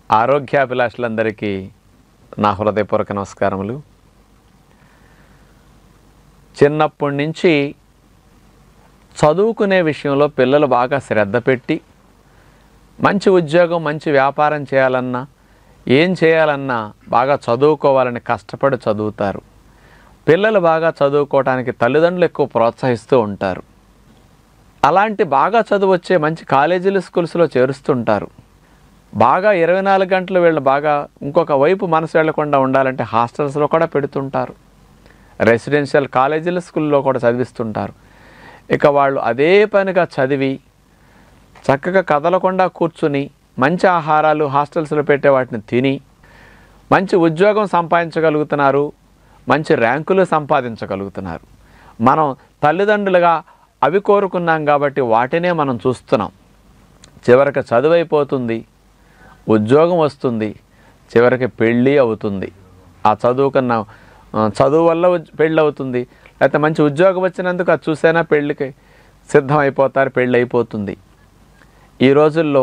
ఆరోగ్యాభిలాషులందరికీ నా హృదయపూర్వక నమస్కారములు చిన్నప్పటి నుంచి చదువుకునే విషయంలో పిల్లలు బాగా శ్రద్ధ పెట్టి మంచి ఉద్యోగం మంచి వ్యాపారం చేయాలన్నా ఏం చేయాలన్నా బాగా చదువుకోవాలని కష్టపడి చదువుతారు పిల్లలు బాగా చదువుకోవడానికి తల్లిదండ్రులు ఎక్కువ ప్రోత్సహిస్తూ ఉంటారు అలాంటి బాగా చదువు వచ్చే మంచి కాలేజీలు స్కూల్స్లో చేరుస్తుంటారు బాగా ఇరవై నాలుగు గంటలు వీళ్ళు బాగా ఇంకొక వైపు మనసు వెళ్లకుండా ఉండాలంటే హాస్టల్స్లో కూడా పెడుతుంటారు రెసిడెన్షియల్ కాలేజీల స్కూల్లో కూడా చదివిస్తుంటారు ఇక వాళ్ళు అదే పనిగా చదివి చక్కగా కదలకుండా కూర్చుని మంచి ఆహారాలు హాస్టల్స్లో పెట్టే వాటిని తిని మంచి ఉద్యోగం సంపాదించగలుగుతున్నారు మంచి ర్యాంకులు సంపాదించగలుగుతున్నారు మనం తల్లిదండ్రులుగా అవి కోరుకున్నాం కాబట్టి వాటినే మనం చూస్తున్నాం చివరికి చదువు అయిపోతుంది ఉద్యోగం వస్తుంది చివరికి పెళ్ళి అవుతుంది ఆ చదువుకున్న ఆ, చదువు వల్ల ఉద్- పెళ్ళి అవుతుంది లేకపోతే మంచి ఉద్యోగం వచ్చినందుకు అది చూసైనా పెళ్ళికి సిద్ధం అయిపోతారు పెళ్ళి అయిపోతుంది ఈ రోజుల్లో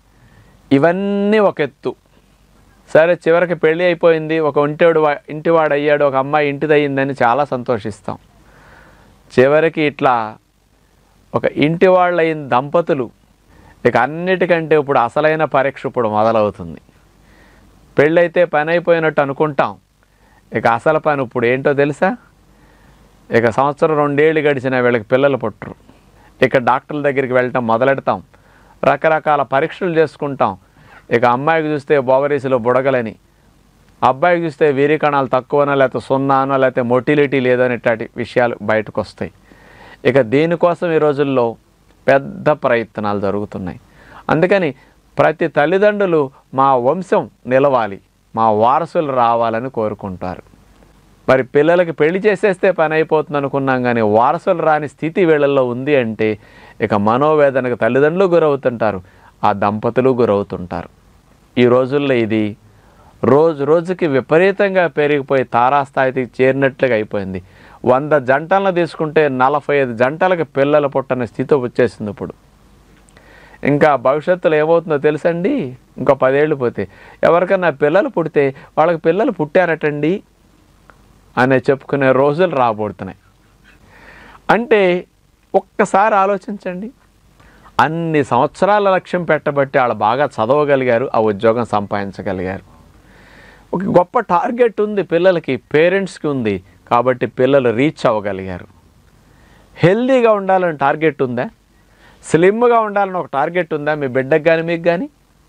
ఇవన్నీ ఒక ఎత్తు సరే చివరికి పెళ్ళి అయిపోయింది ఒక ఇంటివాడు వా- ఇంటివాడు అయ్యాడు ఒక అమ్మాయి ఇంటిదయ్యిందని చాలా సంతోషిస్తాం చివరికి ఇట్లా ఒక ఇంటి వాళ్ళైన దంపతులు ఇక అన్నిటికంటే ఇప్పుడు అసలైన పరీక్ష ఇప్పుడు మొదలవుతుంది పెళ్ళైతే పని అయిపోయినట్టు అనుకుంటాం ఇక అసలు పని ఇప్పుడు ఏంటో తెలుసా ఇక సంవత్సరం రెండేళ్ళు గడిచిన వీళ్ళకి పిల్లలు పుట్టరు ఇక డాక్టర్ల దగ్గరికి వెళ్ళటం మొదలెడతాం రకరకాల పరీక్షలు చేసుకుంటాం ఇక అమ్మాయికి చూస్తే బోవరీసులో బుడగలని అబ్బాయికి చూస్తే వీరి కణాలు తక్కువనో లేకపోతే సున్నానో లేకపోతే మొటిలిటీ లేదనేటటి విషయాలు బయటకు వస్తాయి ఇక దీనికోసం ఈ రోజుల్లో పెద్ద ప్రయత్నాలు జరుగుతున్నాయి అందుకని ప్రతి తల్లిదండ్రులు మా వంశం నిలవాలి మా వారసులు రావాలని కోరుకుంటారు మరి పిల్లలకి పెళ్లి చేసేస్తే పని అయిపోతుంది అనుకున్నాం కానీ వారసులు రాని స్థితి వీళ్ళల్లో ఉంది అంటే ఇక మనోవేదనకు తల్లిదండ్రులు గురవుతుంటారు ఆ దంపతులు గురవుతుంటారు ఈ రోజుల్లో ఇది రోజు రోజుకి విపరీతంగా పెరిగిపోయి తారాస్థాయికి చేరినట్లుగా అయిపోయింది వంద జంటలను తీసుకుంటే నలభై ఐదు జంటలకు పిల్లలు పుట్టని స్థితి వచ్చేసింది ఇప్పుడు ఇంకా భవిష్యత్తులో ఏమవుతుందో తెలుసండి ఇంకో పదేళ్ళు పోతే ఎవరికన్నా పిల్లలు పుడితే వాళ్ళకి పిల్లలు పుట్టారటండి అనే చెప్పుకునే రోజులు రాబోతున్నాయి అంటే ఒక్కసారి ఆలోచించండి అన్ని సంవత్సరాల లక్ష్యం పెట్టబట్టి వాళ్ళు బాగా చదవగలిగారు ఆ ఉద్యోగం సంపాదించగలిగారు ఒక గొప్ప టార్గెట్ ఉంది పిల్లలకి పేరెంట్స్కి ఉంది కాబట్టి పిల్లలు రీచ్ అవ్వగలిగారు హెల్దీగా ఉండాలని టార్గెట్ ఉందా స్లిమ్గా ఉండాలని ఒక టార్గెట్ ఉందా మీ బిడ్డకు కానీ మీకు కానీ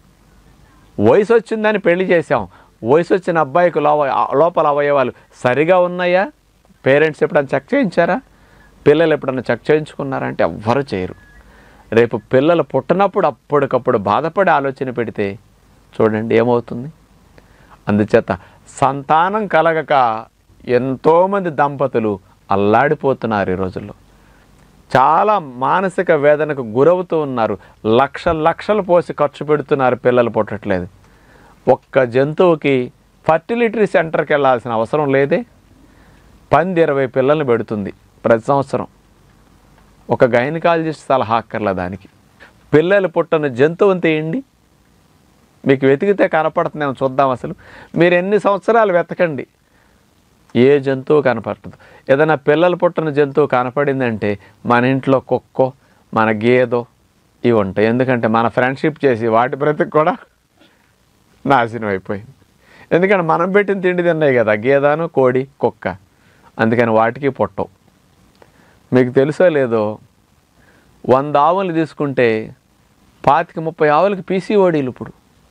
వయసు వచ్చిందని పెళ్లి చేసాం వయసు వచ్చిన అబ్బాయికి లోవ లోపల అవయవాలు సరిగా ఉన్నాయా పేరెంట్స్ ఎప్పుడైనా చెక్ చేయించారా పిల్లలు ఎప్పుడైనా చెక్ చేయించుకున్నారా అంటే ఎవ్వరు చేయరు రేపు పిల్లలు పుట్టినప్పుడు అప్పటికప్పుడు బాధపడి ఆలోచన పెడితే చూడండి ఏమవుతుంది అందుచేత సంతానం కలగక ఎంతోమంది దంపతులు అల్లాడిపోతున్నారు ఈ రోజుల్లో చాలా మానసిక వేదనకు గురవుతూ ఉన్నారు లక్ష లక్షలు పోసి ఖర్చు పెడుతున్నారు పిల్లలు పుట్టట్లేదు ఒక్క జంతువుకి ఫర్టిలిటీ సెంటర్కి వెళ్ళాల్సిన అవసరం లేదే పంది ఇరవై పిల్లల్ని పెడుతుంది ప్రతి సంవత్సరం ఒక గైనకాలజిస్ట్ సలహా అక్కర్ల దానికి పిల్లలు పుట్టని జంతువుని తీయండి మీకు వెతికితే కనపడుతుందేమో చూద్దాం అసలు మీరు ఎన్ని సంవత్సరాలు వెతకండి ఏ జంతువు కనపడదు ఏదైనా పిల్లలు పుట్టిన జంతువు కనపడిందంటే మన ఇంట్లో కుక్కో మన గేదో ఇవి ఉంటాయి ఎందుకంటే మన ఫ్రెండ్షిప్ చేసి వాటి బ్రతికి కూడా నాశనం అయిపోయింది ఎందుకంటే మనం పెట్టిన తిండి తిన్నాయి కదా గేదాను కోడి కుక్క అందుకని వాటికి పుట్టవు మీకు తెలుసో లేదో వంద ఆవులు తీసుకుంటే పాతిక ముప్పై ఆవులకి పీసీఓడీలు ఇప్పుడు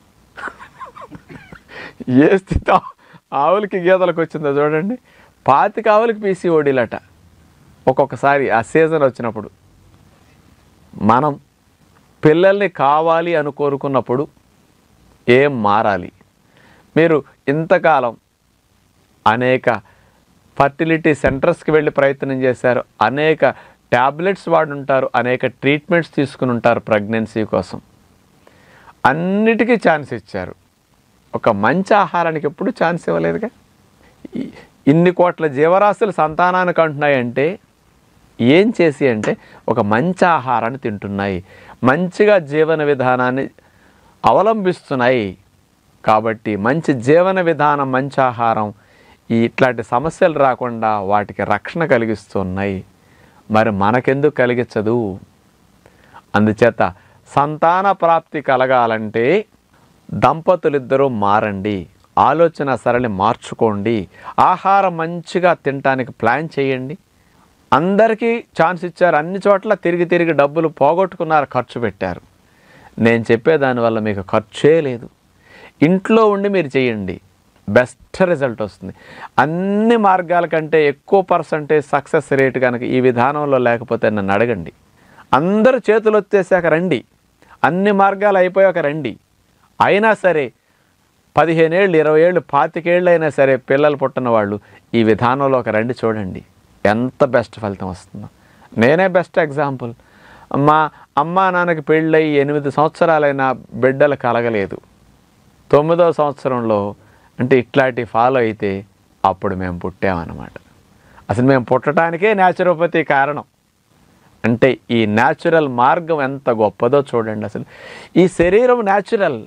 ఏ స్థితి ఆ- ఆవులకి గీతలకు వచ్చిందో చూడండి పాతిక ఆవులకి పీసీఓడీలట ఒక్కొక్కసారి ఆ సీజన్ వచ్చినప్పుడు మనం పిల్లల్ని కావాలి అని కోరుకున్నప్పుడు ఏం మారాలి మీరు ఇంతకాలం అనేక ఫర్టిలిటీ సెంటర్స్కి వెళ్ళి ప్రయత్నం చేశారు అనేక ట్యాబ్లెట్స్ వాడుంటారు అనేక ట్రీట్మెంట్స్ తీసుకుని ఉంటారు ప్రెగ్నెన్సీ కోసం అన్నిటికీ ఛాన్స్ ఇచ్చారు ఒక మంచి ఆహారానికి ఎప్పుడు ఛాన్స్ ఇవ్వలేదుగా ఈ- ఇన్ని కోట్ల జీవరాశులు సంతానానికి అంటున్నాయంటే ఏం చేసి అంటే ఒక మంచి ఆహారాన్ని తింటున్నాయి మంచిగా జీవన విధానాన్ని అవలంబిస్తున్నాయి కాబట్టి మంచి జీవన విధానం మంచి ఆహారం ఈ ఇట్లాంటి సమస్యలు రాకుండా వాటికి రక్షణ కలిగిస్తున్నాయి మరి మనకెందుకు కలిగించదు అందుచేత సంతాన ప్రాప్తి కలగాలంటే దంపతులిద్దరూ మారండి ఆలోచన సరళి మార్చుకోండి ఆహారం మంచిగా తినటానికి ప్లాన్ చేయండి అందరికీ ఛాన్స్ ఇచ్చారు అన్ని చోట్ల తిరిగి తిరిగి డబ్బులు పోగొట్టుకున్నారు ఖర్చు పెట్టారు నేను చెప్పేదానివల్ల మీకు ఖర్చే లేదు ఇంట్లో ఉండి మీరు చేయండి బెస్ట్ రిజల్ట్ వస్తుంది అన్ని మార్గాల కంటే ఎక్కువ పర్సంటేజ్ సక్సెస్ రేట్ కనుక ఈ విధానంలో లేకపోతే నన్ను అడగండి అందరూ చేతులు వచ్చేసాక రండి అన్ని మార్గాలు అయిపోయాక రండి అయినా సరే పదిహేనేళ్ళు ఇరవై ఏళ్ళు పాతికేళ్ళు అయినా సరే పిల్లలు పుట్టిన వాళ్ళు ఈ విధానంలో ఒక రండి చూడండి ఎంత బెస్ట్ ఫలితం వస్తుందో నేనే బెస్ట్ ఎగ్జాంపుల్ మా అమ్మా నాన్నకి పెళ్ళయి ఎనిమిది సంవత్సరాలైన బిడ్డలు కలగలేదు తొమ్మిదవ సంవత్సరంలో అంటే ఇట్లాంటి ఫాలో అయితే అప్పుడు మేము పుట్టామన్నమాట అసలు మేము పుట్టడానికే న్యాచురోపతి కారణం అంటే ఈ న్యాచురల్ మార్గం ఎంత గొప్పదో చూడండి అసలు ఈ శరీరం న్యాచురల్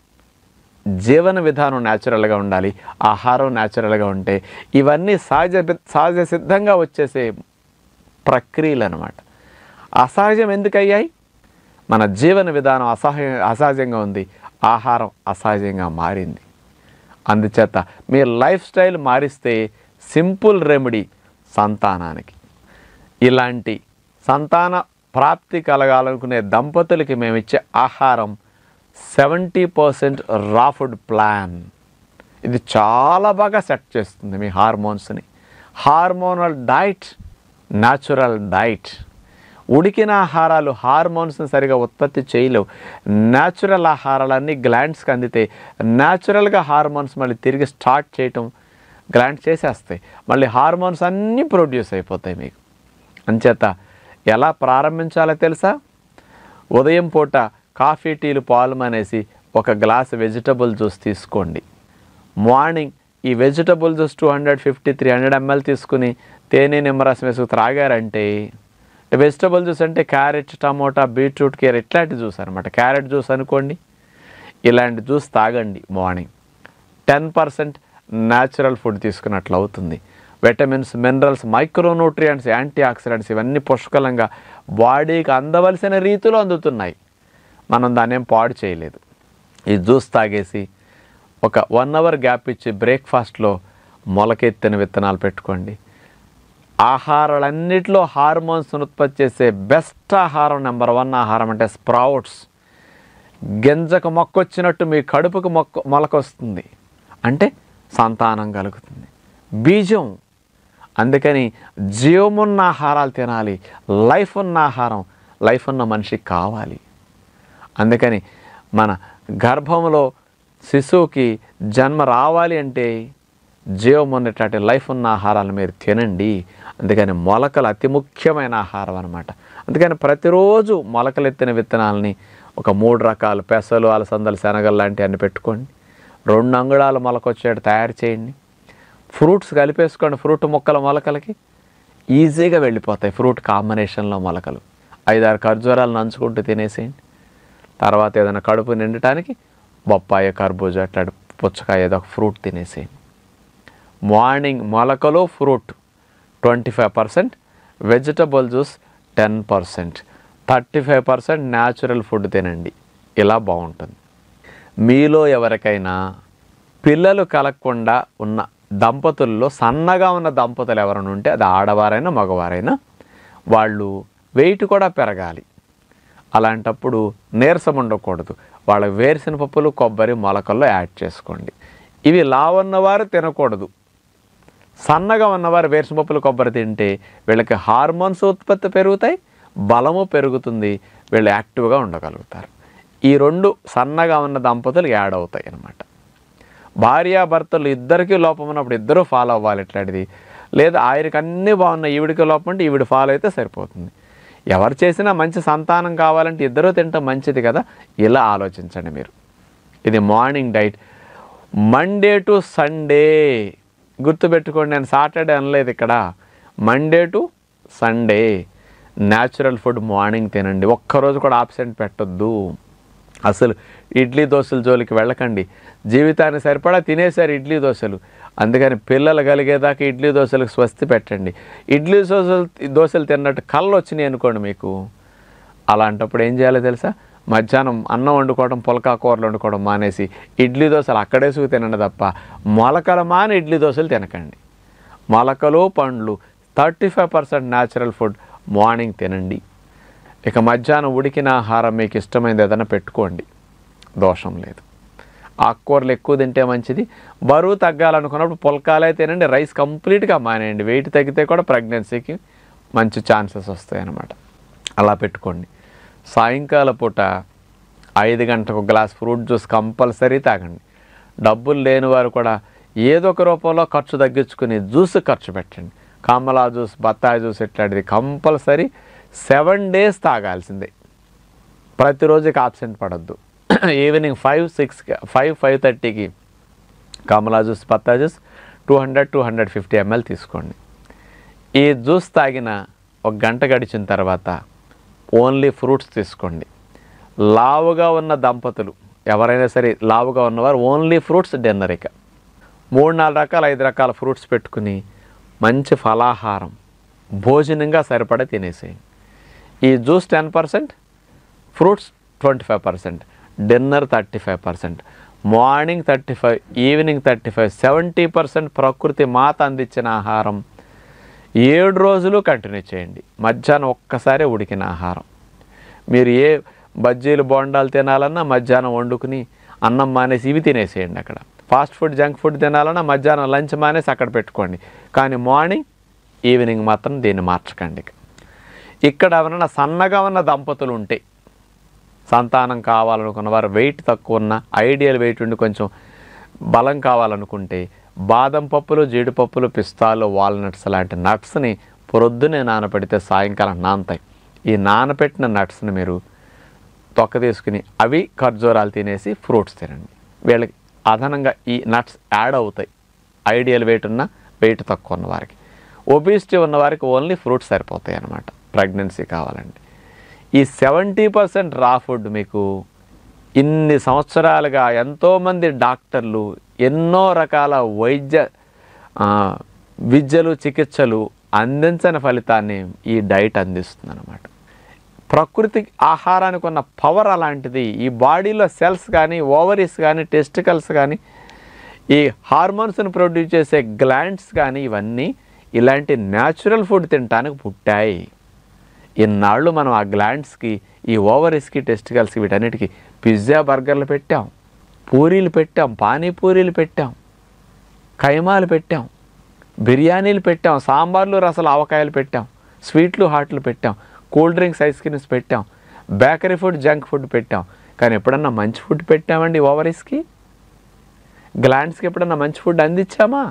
జీవన విధానం న్యాచురల్గా ఉండాలి ఆహారం న్యాచురల్గా ఉంటే ఇవన్నీ సహజ సహజ సిద్ధంగా వచ్చేసే ప్రక్రియలు అనమాట అసహజం ఎందుకు అయ్యాయి మన జీవన విధానం అసహజ అసహజంగా ఉంది ఆహారం అసహజంగా మారింది అందుచేత మీ లైఫ్ స్టైల్ మారిస్తే సింపుల్ రెమెడీ సంతానానికి ఇలాంటి సంతాన ప్రాప్తి కలగాలనుకునే దంపతులకి మేము ఇచ్చే ఆహారం seventy percent raw food plan ఇది చాలా బాగా సెట్ చేస్తుంది మీ హార్మోన్స్ని హార్మోనల్ డైట్ న్యాచురల్ డైట్ ఉడికిన ఆహారాలు హార్మోన్స్ని సరిగా ఉత్పత్తి చేయలేవు న్యాచురల్ ఆహారాలన్నీ గ్లాండ్స్కి అందితే న్యాచురల్గా హార్మోన్స్ మళ్ళీ తిరిగి స్టార్ట్ చేయటం గ్లాండ్ చేసేస్తాయి మళ్ళీ హార్మోన్స్ అన్నీ ప్రొడ్యూస్ అయిపోతాయి మీకు అంచేత ఎలా ప్రారంభించాలో తెలుసా ఉదయం పూట కాఫీ టీలు పాలు మానేసి ఒక గ్లాస్ వెజిటబుల్ జ్యూస్ తీసుకోండి మార్నింగ్ ఈ vegetable juice two hundred fifty three hundred ML తీసుకుని తేనె నిమ్మరసం వేసుకు త్రాగారంటే వెజిటబుల్ జ్యూస్ అంటే క్యారెట్ టమోటా బీట్రూట్ కేర్ ఇట్లాంటి జ్యూస్ అనమాట క్యారెట్ జ్యూస్ అనుకోండి ఇలాంటి జ్యూస్ తాగండి morning ten percent natural food తీసుకున్నట్లు అవుతుంది vitamins minerals micronutrients antioxidants ఇవన్నీ పుష్కలంగా బాడీకి అందవలసిన రీతిలో అందుతున్నాయి మనం దాన్ని ఏం పాడు చేయలేదు ఈ జ్యూస్ తాగేసి ఒక వన్ అవర్ గ్యాప్ ఇచ్చి బ్రేక్ఫాస్ట్లో మొలకెత్తిన విత్తనాలు పెట్టుకోండి ఆహారాలన్నిటిలో హార్మోన్స్ ఉత్పత్తి చేసే బెస్ట్ ఆహారం నెంబర్ వన్ ఆహారం అంటే స్ప్రౌట్స్ గింజకు మొక్క వచ్చినట్టు మీ కడుపుకు మొక్క మొలకొస్తుంది అంటే సంతానం కలుగుతుంది బీజం అందుకని జీవమున్న ఆహారాలు తినాలి లైఫ్ ఉన్న ఆహారం లైఫ్ ఉన్న మనిషికి కావాలి అందుకని మన గర్భంలో శిశువుకి జన్మ రావాలి అంటే జీవం ఉన్నటువంటి లైఫ్ ఉన్న ఆహారాలు మీరు తినండి అందుకని మొలకలు అతి ముఖ్యమైన ఆహారం అనమాట అందుకని ప్రతిరోజు మొలకలు ఎత్తిన విత్తనాలని ఒక మూడు రకాలు పెసలు అలసందలు శనగలు లాంటివి అన్ని పెట్టుకోండి రెండు అంగుళాలు మొలకొచ్చేట్టు తయారు చేయండి ఫ్రూట్స్ కలిపేసుకోండి ఫ్రూట్ మొక్కల మొలకలకి ఈజీగా వెళ్ళిపోతాయి ఫ్రూట్ కాంబినేషన్లో మొలకలు ఐదారు ఖర్జూరాలు నంచుకుంటూ తినేసేయండి తర్వాత ఏదైనా కడుపు నిండటానికి బొప్పాయి కర్బూజా అట్లా పుచ్చకాయ ఏదో ఒక ఫ్రూట్ తినేసేయండి మార్నింగ్ మొలకలు fruit twenty five percent vegetable juice ten percent thirty five percent natural food తినండి ఇలా బాగుంటుంది మీలో ఎవరికైనా పిల్లలు కలగకుండా ఉన్న దంపతుల్లో సన్నగా ఉన్న దంపతులు ఎవరైనా ఉంటే అది ఆడవారైనా మగవారైనా వాళ్ళు వెయిట్ కూడా పెరగాలి అలాంటప్పుడు నీరసం ఉండకూడదు వాళ్ళ వేరుశెన పప్పులు కొబ్బరి మొలకల్లో యాడ్ చేసుకోండి ఇవి లావన్నవారు తినకూడదు సన్నగా ఉన్నవారు వేరుశెన పప్పులు కొబ్బరి తింటే వీళ్ళకి హార్మోన్స్ ఉత్పత్తి పెరుగుతాయి బలము పెరుగుతుంది వీళ్ళు యాక్టివ్గా ఉండగలుగుతారు ఈ రెండు సన్నగా ఉన్న దంపతులు యాడ్ అవుతాయి అన్నమాట భార్యాభర్తలు ఇద్దరికీ లోపం ఉన్నప్పుడు ఇద్దరూ ఫాలో అవ్వాలి ఇట్లాంటిది లేదా ఆయనకి అన్నీ బాగున్నాయి ఈవిడికి లోపం అంటే ఈవిడ ఫాలో అయితే సరిపోతుంది ఎవరు చేసినా మంచి సంతానం కావాలంటే ఇద్దరూ తింటాం మంచిది కదా ఇలా ఆలోచించండి మీరు ఇది morning diet Monday to Sunday గుర్తుపెట్టుకోండి నేను సాటర్డే అనలేదు ఇక్కడ Monday to Sunday natural food morning తినండి ఒక్కరోజు కూడా ఆబ్సెంట్ పెట్టొద్దు అసలు ఇడ్లీ దోశల జోలికి వెళ్ళకండి జీవితాన్ని సరిపడా తినేశారు ఇడ్లీ దోశలు అందుకని పిల్లలు కలిగేదాకా ఇడ్లీ దోశలకు స్వస్తి పెట్టండి ఇడ్లీ దోశలు దోశలు తిన్నట్టు కళ్ళు వచ్చినాయి అనుకోండి మీకు అలాంటప్పుడు ఏం చేయాలో తెలుసా మధ్యాహ్నం అన్నం వండుకోవడం పులకా కూరలు వండుకోవడం మానేసి ఇడ్లీ దోశలు అక్కడేసుకు తినండి తప్ప మొలకలు మాని ఇడ్లీ దోశలు తినకండి మొలకలు పండ్లు thirty five percent natural food morning తినండి ఇక మధ్యాహ్నం ఉడికిన ఆహారం మీకు ఇష్టమైనది ఏదైనా పెట్టుకోండి దోషం లేదు ఆకుకూరలు ఎక్కువ తింటే మంచిది బరువు తగ్గాలనుకున్నప్పుడు పుల్కాలే తినండి రైస్ కంప్లీట్గా మానేయండి వెయిట్ తగ్గితే కూడా ప్రెగ్నెన్సీకి మంచి ఛాన్సెస్ వస్తాయి అన్నమాట అలా పెట్టుకోండి సాయంకాల పూట ఐదు గంటలకు గ్లాస్ ఫ్రూట్ జ్యూస్ కంపల్సరీ తాగండి డబ్బులు లేని వారు కూడా ఏదో ఒక రూపంలో ఖర్చు తగ్గించుకుని జ్యూస్ ఖర్చు పెట్టండి కమలా జ్యూస్ బత్తాయి జ్యూస్ ఇట్లాంటిది కంపల్సరీ సెవెన్ డేస్ తాగాల్సిందే ప్రతిరోజుకి ఆబ్సెంట్ పడద్దు evening five six five five థర్టీకి కమలా జ్యూస్ పత్తా juice two hundred two hundred fifty ML తీసుకోండి ఈ జ్యూస్ తాగిన ఒక గంట గడిచిన తర్వాత ఓన్లీ ఫ్రూట్స్ తీసుకోండి లావుగా ఉన్న దంపతులు ఎవరైనా సరే లావుగా ఉన్నవారు ఓన్లీ ఫ్రూట్స్ డిన్నర్ ఇక మూడు నాలుగు రకాల ఐదు రకాల ఫ్రూట్స్ పెట్టుకుని మంచి ఫలాహారం భోజనంగా సరిపడా తినేసేయండి ఈ juice ten percent fruits twenty five percent dinner thirty five percent morning thirty five evening thirty five seventy percent ప్రకృతి మాత అందించిన ఆహారం ఏడు రోజులు కంటిన్యూ చేయండి మధ్యాహ్నం ఒక్కసారి ఉడికిన ఆహారం మీరు ఏ బజ్జీలు బోండాలు తినాలన్నా మధ్యాహ్నం వండుకుని అన్నం మానేసి ఇవి తినేసేయండి అక్కడ ఫాస్ట్ ఫుడ్ జంక్ ఫుడ్ తినాలన్నా మధ్యాహ్నం లంచ్ మానేసి అక్కడ పెట్టుకోండి కానీ మార్నింగ్ ఈవినింగ్ మాత్రం దీన్ని మార్చకండి ఇక. ఇక్కడ ఎవరైనా సన్నగా ఉన్న దంపతులు ఉంటే సంతానం కావాలనుకున్న వారు వెయిట్ తక్కువ ఉన్న ఐడియల్ వెయిట్ ఉండి కొంచెం బలం కావాలనుకుంటే బాదం పప్పులు జీడిపప్పులు పిస్తాలు వాల్నట్స్ లాంటి నట్స్ని పొద్దునే నానపెడితే సాయంకాలం నానతాయి ఈ నానపెట్టిన నట్స్ని మీరు తొక్క తీసుకుని అవి ఖర్జూరాలు తినేసి ఫ్రూట్స్ తినండి వీళ్ళకి అదనంగా ఈ నట్స్ యాడ్ అవుతాయి ఐడియల్ వెయిట్ ఉన్న వెయిట్ తక్కువ ఉన్న వారికి ఒబిసిటీ ఉన్న వారికి ఓన్లీ ఫ్రూట్స్ సరిపోతాయి అన్నమాట ప్రెగ్నెన్సీ కావాలండి ఈ సెవెంటీ పర్సెంట్ రా ఫుడ్ మీకు ఇన్ని సంవత్సరాలుగా ఎంతోమంది డాక్టర్లు ఎన్నో రకాల వైద్య ఆ, విద్యలు చికిత్సలు అందించని ఫలితాన్ని ఈ డైట్ అందిస్తుంది అనమాట ప్రకృతి ఆహారానికి ఉన్న పవర్ అలాంటిది ఈ బాడీలో సెల్స్ కానీ ఓవరీస్ కానీ టెస్టికల్స్ కానీ ఈ హార్మోన్స్ని ప్రొడ్యూస్ చేసే గ్లాండ్స్ కానీ ఇవన్నీ ఇలాంటి న్యాచురల్ ఫుడ్ తినడానికి పుట్టాయి ఇన్నాళ్ళు మనం ఆ గ్లాండ్స్కి ఈ ఓవరీస్కి టెస్టికల్స్కి వీటన్నిటికీ పిజ్జా బర్గర్లు పెట్టాం పూరీలు పెట్టాం పానీపూరీలు పెట్టాం కైమాలు పెట్టాం బిర్యానీలు పెట్టాం సాంబార్లు రసలు ఆవకాయలు పెట్టాం స్వీట్లు హాట్లు పెట్టాం కూల్ డ్రింక్స్ ఐస్ క్రీమ్స్ పెట్టాం బేకరీ ఫుడ్ జంక్ ఫుడ్ పెట్టాం కానీ ఎప్పుడన్నా మంచి ఫుడ్ పెట్టామండి ఓవరీస్కి గ్లాండ్స్కి ఎప్పుడన్నా మంచి ఫుడ్ అందించామా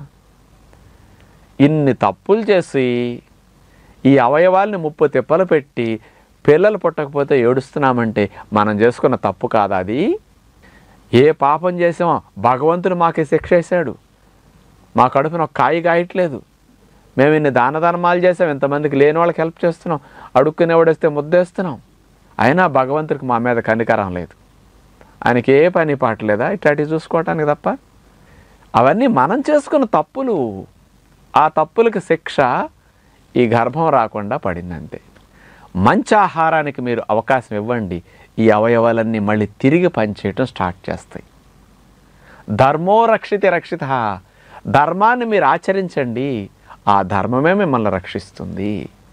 ఇన్ని తప్పులు చేసి ఈ అవయవాల్ని ముప్పు తిప్పలు పెట్టి పిల్లలు పుట్టకపోతే ఏడుస్తున్నామంటే మనం చేసుకున్న తప్పు కాదా అది ఏ పాపం చేసామో భగవంతుడు మాకే శిక్ష వేశాడు మా కడుపున ఒక కాయి కాయట్లేదు మేము ఇన్ని దాన ధర్మాలు చేసాం ఎంతమందికి లేని వాళ్ళకి హెల్ప్ చేస్తున్నాం అడుక్కునే వాడేస్తే ముద్దేస్తున్నాం అయినా భగవంతుడికి మా మీద కనికరం లేదు ఆయనకి ఏ పని పాట లేదా ఇట్లాంటివి చూసుకోవటానికి తప్ప అవన్నీ మనం చేసుకున్న తప్పులు ఆ తప్పులకు శిక్ష ఈ గర్భం రాకుండా పడిందంతే మంచి ఆహారానికి మీరు అవకాశం ఇవ్వండి ఈ అవయవాలన్నీ మళ్ళీ తిరిగి పనిచేయటం స్టార్ట్ చేస్తాయి ధర్మో రక్షిత రక్షిత ధర్మాన్ని మీరు ఆచరించండి ఆ ధర్మమే మిమ్మల్ని రక్షిస్తుంది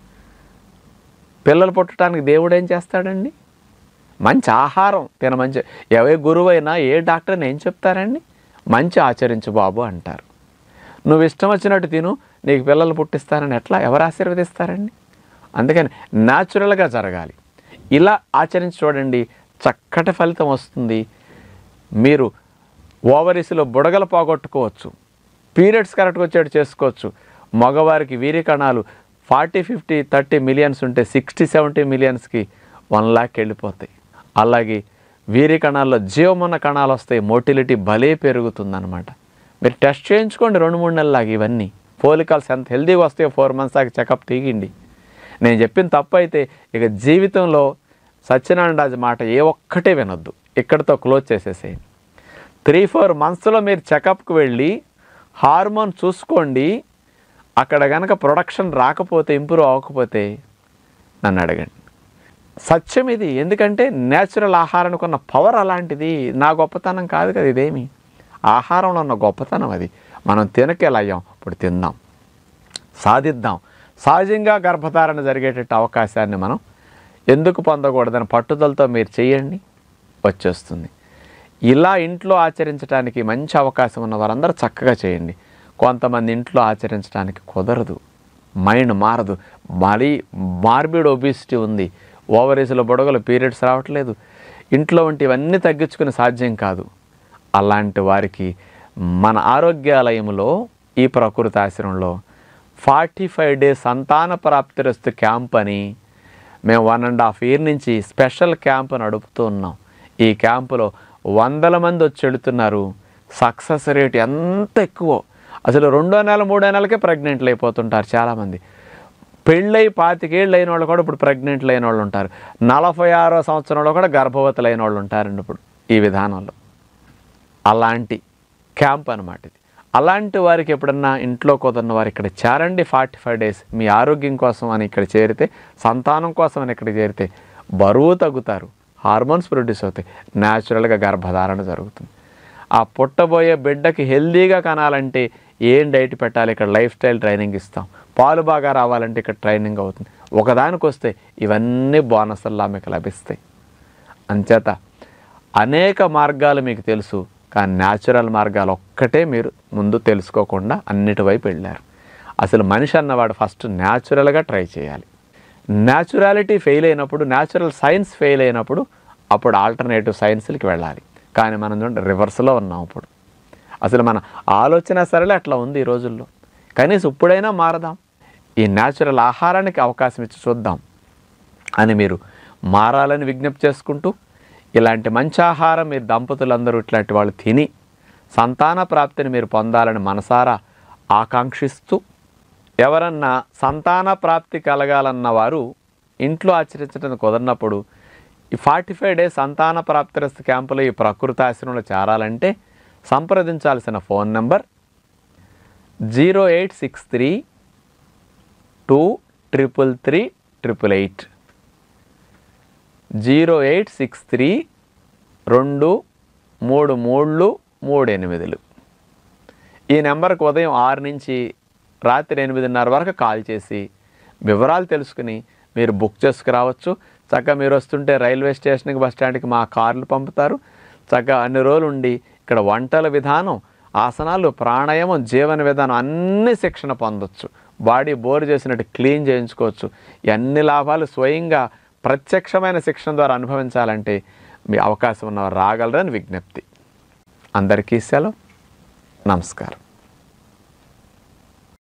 పిల్లలు పుట్టడానికి దేవుడు ఏం చేస్తాడండి మంచి ఆహారం తిన మంచి ఏ గురువు అయినా ఏ డాక్టర్ని ఏం చెప్తారండి మంచి ఆచరించు బాబు అంటారు నువ్వు ఇష్టం వచ్చినట్టు తిను నీకు పిల్లలు పుట్టిస్తానని ఎట్లా ఎవరు ఆశీర్వదిస్తారండి అందుకని న్యాచురల్గా జరగాలి ఇలా ఆచరించి చూడండి చక్కటి ఫలితం వస్తుంది మీరు ఓవరీస్లో బుడగలు పోగొట్టుకోవచ్చు పీరియడ్స్ కరెక్ట్గా వచ్చేట్టు చేసుకోవచ్చు మగవారికి వీరి కణాలు ఫార్టీ ఫిఫ్టీ థర్టీ మిలియన్స్ ఉంటే సిక్స్టీ సెవెంటీ మిలియన్స్కి వన్ ల్యాక్ వెళ్ళిపోతాయి అలాగే వీరి కణాల్లో జీవమున్న కణాలు వస్తాయి మోటిలిటీ భలే పెరుగుతుందన్నమాట మీరు టెస్ట్ చేయించుకోండి రెండు మూడు నెలలాగా ఇవన్నీ పోలికల్స్ ఎంత హెల్దీగా వస్తాయో ఫోర్ మంత్స్ దాకా చెకప్ తీయండి నేను చెప్పిన తప్పు అయితే ఇక జీవితంలో సత్యనారాయణ రాజు మాట ఏ ఒక్కటే వినొద్దు ఇక్కడితో క్లోజ్ చేసేసేయండి త్రీ ఫోర్ మంత్స్లో మీరు చెకప్కి వెళ్ళి హార్మోన్ చూసుకోండి అక్కడ కనుక ప్రొడక్షన్ రాకపోతే ఇంప్రూవ్ అవ్వకపోతే నన్ను అడగండి సత్యం ఇది ఎందుకంటే నేచురల్ ఆహారానికి ఉన్న పవర్ అలాంటిది నా గొప్పతనం కాదు కదా ఇదేమి ఆహారంలో ఉన్న గొప్పతనం అది మనం తినకెళ్ళయ్యాం ఇప్పుడు తిందాం సాధిద్దాం సహజంగా గర్భధారణ జరిగేటట్టు అవకాశాన్ని మనం ఎందుకు పొందకూడదని పట్టుదలతో మీరు చేయండి వచ్చేస్తుంది ఇలా ఇంట్లో ఆచరించడానికి మంచి అవకాశం ఉన్న వారందరూ చక్కగా చేయండి కొంతమంది ఇంట్లో ఆచరించడానికి కుదరదు మైండ్ మారదు మరీ మార్బిడ్ ఒబిసిటీ ఉంది ఓవరేజ్లో బుడగలు పీరియడ్స్ రావట్లేదు ఇంట్లో వంటి ఇవన్నీ తగ్గించుకుని సాధ్యం కాదు అలాంటి వారికి మన ఆరోగ్యాలయంలో ఈ ప్రకృతి ఆశ్రమంలో ఫార్టీ ఫైవ్ డేస్ సంతాన ప్రాప్తిరస్తు క్యాంప్ అని మేము వన్ అండ్ హాఫ్ ఇయర్ నుంచి స్పెషల్ క్యాంప్ నడుపుతూ ఉన్నాం ఈ క్యాంపులో వందల మంది వచ్చి వెళుతున్నారు సక్సెస్ రేట్ ఎంత ఎక్కువ అసలు రెండో నెల మూడో నెలకే ప్రెగ్నెంట్లు అయిపోతుంటారు చాలామంది పెళ్ళై పాతికేళ్ళు అయిన వాళ్ళు కూడా ఇప్పుడు ప్రెగ్నెంట్లు అయిన వాళ్ళు ఉంటారు నలభై ఆరో సంవత్సరంలో కూడా గర్భవతులు అయిన వాళ్ళు ఉంటారండి ఇప్పుడు ఈ విధానంలో అలాంటి క్యాంప్ అనమాట ఇది అలాంటి వారికి ఎప్పుడన్నా ఇంట్లో కుదరిన వారు ఇక్కడ చేరండి ఫార్టీ ఫైవ్ డేస్ మీ ఆరోగ్యం కోసం అని ఇక్కడ చేరితే సంతానం కోసం అని ఇక్కడ చేరితే బరువు తగ్గుతారు హార్మోన్స్ ప్రొడ్యూస్ అవుతాయి న్యాచురల్గా గర్భధారణ జరుగుతుంది ఆ పుట్టబోయే బిడ్డకి హెల్దీగా కనాలంటే ఏం డైట్ పెట్టాలి ఇక్కడ లైఫ్ స్టైల్ ట్రైనింగ్ ఇస్తాం పాలు బాగా రావాలంటే ఇక్కడ ట్రైనింగ్ అవుతుంది ఒకదానికి వస్తే ఇవన్నీ బోనస్లా మీకు లభిస్తాయి అంచేత అనేక మార్గాలు మీకు తెలుసు కానీ న్యాచురల్ మార్గాలు ఒక్కటే మీరు ముందు తెలుసుకోకుండా అన్నిటి వైపు వెళ్ళారు అసలు మనిషి అన్నవాడు ఫస్ట్ న్యాచురల్గా ట్రై చేయాలి న్యాచురాలిటీ ఫెయిల్ అయినప్పుడు న్యాచురల్ సైన్స్ ఫెయిల్ అయినప్పుడు అప్పుడు ఆల్టర్నేటివ్ సైన్స్లకి వెళ్ళాలి కానీ మనం చూడండి రివర్స్లో ఉన్నాం ఇప్పుడు అసలు మన ఆలోచన సరేలే అట్లా ఉంది ఈ రోజుల్లో కనీసం ఇప్పుడైనా మారదాం ఈ న్యాచురల్ ఆహారానికి అవకాశం ఇచ్చి చూద్దాం అని మీరు మారాలని విజ్ఞప్తి చేసుకుంటూ ఇలాంటి మంచి ఆహారం మీరు దంపతులందరూ ఇట్లాంటి వాళ్ళు తిని సంతాన ప్రాప్తిని మీరు పొందాలని మనసారా ఆకాంక్షిస్తూ ఎవరన్నా సంతాన ప్రాప్తి కలగాలన్న వారు ఇంట్లో ఆచరించడం కుదరినప్పుడు ఈ ఫార్టీ ఫైవ్ డేస్ సంతాన ప్రాప్తిరస్తు క్యాంపులో ఈ ప్రకృతి ఆశ్రమంలో చేరాలంటే సంప్రదించాల్సిన phone number zero eight six three two triple three triple eight zero eight six three రెండు మూడు మూడు మూడు ఎనిమిదిలు ఈ నెంబర్కి ఉదయం ఆరు నుంచి రాత్రి ఎనిమిదిన్నర వరకు కాల్ చేసి వివరాలు తెలుసుకుని మీరు బుక్ చేసుకురావచ్చు చక్కగా మీరు వస్తుంటే రైల్వే స్టేషన్కి బస్ స్టాండ్కి మా కార్లు పంపుతారు చక్కగా అన్ని రోజులు ఉండి ఇక్కడ వంటల విధానం ఆసనాలు ప్రాణాయామం జీవన విధానం అన్ని శిక్షణ పొందొచ్చు బాడీ బోర్ చేసినట్టు క్లీన్ చేయించుకోవచ్చు ఈ అన్ని లాభాలు స్వయంగా ప్రత్యక్షమైన శిక్షణ ద్వారా అనుభవించాలంటే మీ అవకాశం ఉన్నవారు రాగలరని విజ్ఞప్తి అందరికీ సెలవు నమస్కారం